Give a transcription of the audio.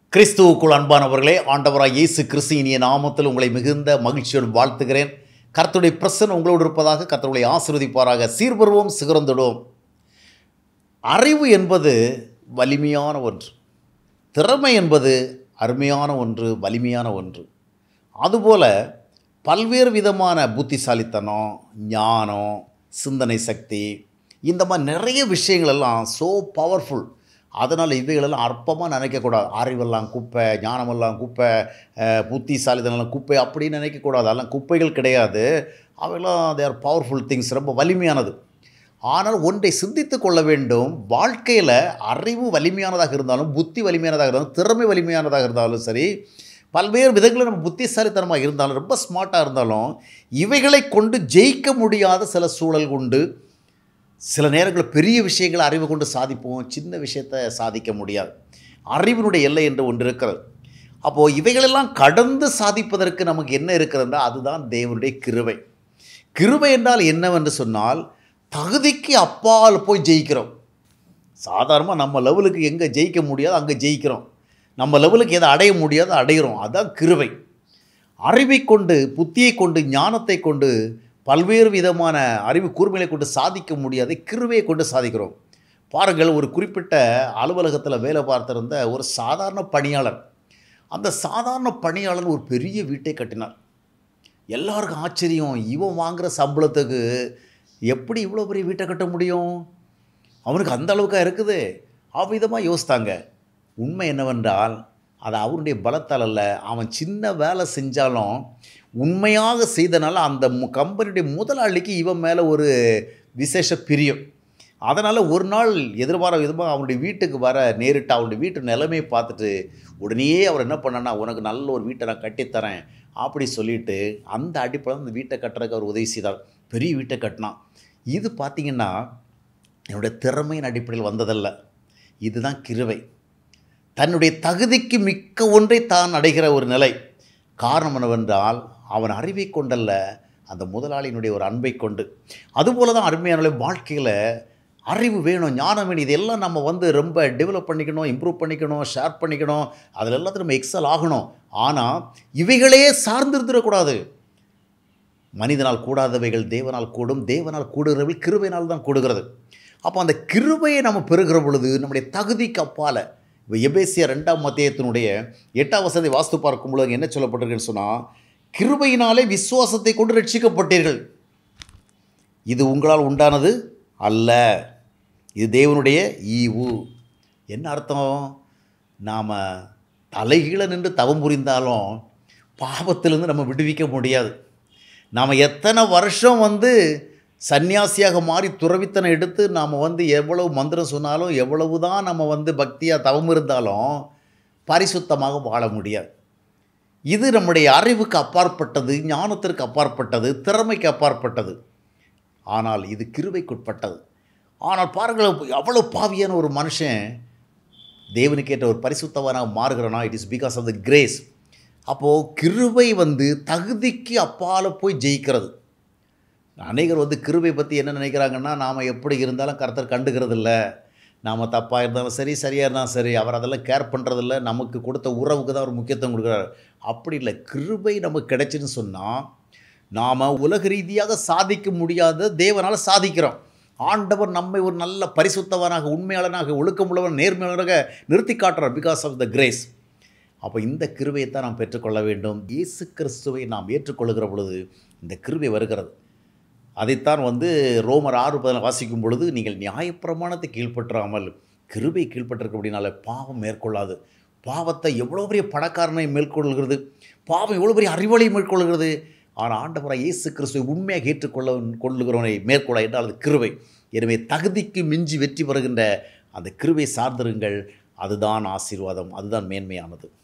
கிறிஸ்துவுக்குள் அன்பானவர்களே ஆண்டவராய் இயேசு கிறிஸ்து இனிய நாமத்தில் உங்களை மிகுந்த மகிழ்ச்சியோடு வாழ்த்துகிறேன் கர்த்தருடைய பிரசன் உங்களோடு இருப்பதாக கர்த்தருடைய ஆசீர்வதிப்பாராக சீர்பருவோம் சிகரந்துடுவோம் அறிவு என்பது வலிமையான ஒன்று திறமை என்பது அருமையான ஒன்று வலிமையான ஒன்று அதுபோல பல்வேறு விதமான புத்திசாலித்தனம் ஞானம் சிந்தனை சக்தி இந்த மாதிரி நிறைய விஷயங்கள் எல்லாம் ஸோ பவர்ஃபுல் அதனால் இவைகளெல்லாம் அற்பமாக நினைக்கக்கூடாது அறிவெல்லாம் குப்பை ஞானமெல்லாம் குப்பை அஹ், புத்திசாலித்தனம் குப்பை அப்படின்னு நினைக்கக்கூடாது அதெல்லாம் குப்பைகள் கிடையாது அவையெல்லாம் தே ஆர் பவர்ஃபுல் திங்ஸ் ரொம்ப வலிமையானது ஆனால் ஒன்றை சிந்தித்து கொள்ள வேண்டும் வாழ்க்கையில் அறிவு வலிமையானதாக இருந்தாலும் புத்தி வலிமையானதாக இருந்தாலும் திறமை வலிமையானதாக இருந்தாலும் சரி பல்வேறு விதங்களில் நம்ம புத்திசாலித்தனமாக இருந்தாலும் ரொம்ப ஸ்மார்ட்டாக இருந்தாலும் இவைகளை கொண்டு ஜெயிக்க முடியாத சில சூழல் உண்டு சில நேரங்களில் பெரிய விஷயங்களை அறிவு கொண்டு சாதிப்போம் சின்ன விஷயத்தை சாதிக்க முடியாது அறிவினுடைய எல்லை என்று ஒன்று இருக்கிறது அப்போது இவைகளெல்லாம் கடந்து சாதிப்பதற்கு நமக்கு என்ன இருக்கிறதுனா அதுதான் தேவனுடைய கிருபை கிருபை என்றால் என்னவென்று சொன்னால் தகுதிக்கு அப்பால் போய் ஜெயிக்கிறோம் சாதாரணமாக நம்ம லெவலுக்கு எங்கே ஜெயிக்க முடியாதோ அங்கே ஜெயிக்கிறோம் நம்ம லெவலுக்கு எதை அடைய முடியாதோ அடைகிறோம் அதுதான் கிருபை அறிவை கொண்டு புத்தியை கொண்டு ஞானத்தை கொண்டு பல்வேறு விதமான அறிவு கூர்மைகளை கொண்டு சாதிக்க முடியாத கிருவையை கொண்டு சாதிக்கிறோம் பாருங்கள் ஒரு குறிப்பிட்ட அலுவலகத்தில் வேலை பார்த்திருந்த ஒரு சாதாரண பணியாளர் அந்த சாதாரண பணியாளர் ஒரு பெரிய வீட்டை கட்டினார் எல்லாருக்கும் ஆச்சரியம் இவன் வாங்குகிற சம்பளத்துக்கு எப்படி இவ்வளோ பெரிய வீட்டை கட்ட முடியும் அவனுக்கு அந்த அளவுக்கா இருக்குது அவ்விதமாக யோசித்தாங்க உண்மை என்னவென்றால் அது அவனுடைய பலத்தால் அல்ல அவன் சின்ன வேலை செஞ்சாலும் உண்மையாக செய்தனால அந்த மு- கம்பெனியுடைய முதலாளிக்கு இவன் மேலே ஒரு விசேஷ பிரியம் அதனால் ஒரு நாள் எதிர்பாராத விதமாக அவனுடைய வீட்டுக்கு வர நேரிட்டு அவனுடைய வீட்டு நிலைமையை பார்த்துட்டு உடனே அவர் என்ன பண்ணனா உனக்கு நல்ல ஒரு வீட்டை நான் கட்டித்தரேன் அப்படி சொல்லிட்டு அந்த அடிப்படையில் அந்த வீட்டை கட்டுறதுக்கு அவர் உதவி செய்தார் பெரிய வீட்டை கட்டினான் இது பார்த்திங்கன்னா என்னுடைய திறமையின் அடிப்படையில் வந்ததல்ல இதுதான் கிருவை தன்னுடைய தகுதிக்கு மிக்க ஒன்றை தான் அடைகிற ஒரு நிலை காரணம் என்னவென்றால் அவன் அறிவை கொண்டல்ல அந்த முதலாளியினுடைய ஒரு அன்பை கொண்டு அதுபோல தான் அருமையான வாழ்க்கையில் அறிவு வேணும் ஞானம் வேணும் இதெல்லாம் நம்ம வந்து ரொம்ப டெவலப் பண்ணிக்கணும் இம்ப்ரூவ் பண்ணிக்கணும் ஷேர் பண்ணிக்கணும் அதில் எல்லாத்தையும் நம்ம எக்ஸல் ஆகணும் ஆனால் இவைகளே சார்ந்திருந்துடக்கூடாது மனிதனால் கூடாதவைகள் தேவனால் கூடும் தேவனால் கூடுகிறவைகள் கிருபையினால் தான் கூடுகிறது அப்போ அந்த கிருபையை நம்ம பெறுகிற பொழுது நம்முடைய தகுதிக்கு அப்பால் இப்போ எபேசிய ரெண்டாம் மத்தியத்தினுடைய எட்டாம் வசதி வாஸ்து பார்க்கும் பொழுது அங்க என்ன சொல்லப்பட்டிருக்குன்னு சொன்னால் கிருபையினாலே விசுவாசத்தை கொண்டு ரட்சிக்கப்பட்டீர்கள் இது உங்களால் உண்டானது அல்ல இது தேவனுடைய ஈவு என்ன அர்த்தம் நாம் தலைகீழ நின்று தவம் புரிந்தாலும் பாவத்திலிருந்து நம்ம விடுவிக்க முடியாது நாம் எத்தனை வருஷம் வந்து சன்னியாசியாக மாறி துறவித்தனை எடுத்து நாம் வந்து எவ்வளவு மந்திரம் சொன்னாலும் எவ்வளவு தான் நம்ம வந்து பக்தியாக தவம் இருந்தாலும் பரிசுத்தமாக வாழ முடியாது இது நம்முடைய அறிவுக்கு அப்பாற்பட்டது ஞானத்திற்கு அப்பாற்பட்டது திறமைக்கு அப்பாற்பட்டது ஆனால் இது கிருபைக்குட்பட்டது ஆனால் பாருங்கள் அவ்வளோ பாவியான ஒரு மனுஷன் தேவனுக்கேற்ற ஒரு பரிசுத்தவனாக மாறுகிறானா it is because of the grace அப்போது கிருபை வந்து தகுதிக்கு அப்பால் போய் ஜெயிக்கிறது அநேகர் வந்து கிருபை பற்றி என்ன நினைக்கிறாங்கன்னா நாம் எப்படி இருந்தாலும் கர்த்தர் கண்டுக்கிறது இல்ல நாம் தப்பாக இருந்தாலும் சரி சரியாக இருந்தாலும் சரி அவர் அதெல்லாம் கேர் பண்ணுறதில்ல நமக்கு கொடுத்த உறவுக்கு தான் அவர் முக்கியத்துவம் கொடுக்குறாரு அப்படி இல்லை கிருபை நமக்கு கிடைச்சுன்னு சொன்னால் நாம் உலக ரீதியாக சாதிக்க முடியாத தேவனால் சாதிக்கிறோம் ஆண்டவர் நம்மை ஒரு நல்ல பரிசுத்தவனாக உண்மையாளனாக ஒழுக்கமுள்ளவன் நேர்மையாளராக நிறுத்தி காட்டுறார் பிகாஸ் ஆஃப் த கிரேஸ் அப்போ இந்த கிருபையை தான் நாம் பெற்றுக்கொள்ள வேண்டும் இயேசு கிறிஸ்துவை நாம் ஏற்றுக்கொள்கிற பொழுது இந்த கிருபை வருகிறது அதைத்தான் வந்து ரோமர் ஆறு பதில் வாசிக்கும் பொழுது நீங்கள் நியாயப்பிரமாணத்தை கீழ்ப்பற்றாமல் கிருபை கீழ்ப்பட்டிருக்க அப்படின்னால பாவம் மேற்கொள்ளாது பாவத்தை எவ்வளோ பெரிய பணக்காரனை மேற்கொள்கிறது பாவம் எவ்வளோ பெரிய அறிவாளியை மேற்கொள்கிறது ஆனால் ஆண்டவராக இயேசு கிறிஸ்துவை உண்மையாக ஏற்றுக்கொள்ள கொள்ளுகிறவனை மேற்கொள்ள என்றால் அது கிருபை எனவே தகுதிக்கு மிஞ்சி வெற்றி பெறுகின்ற அந்த கிருபை சார்ந்திருங்கள் அதுதான் ஆசீர்வாதம் அதுதான் மேன்மையானது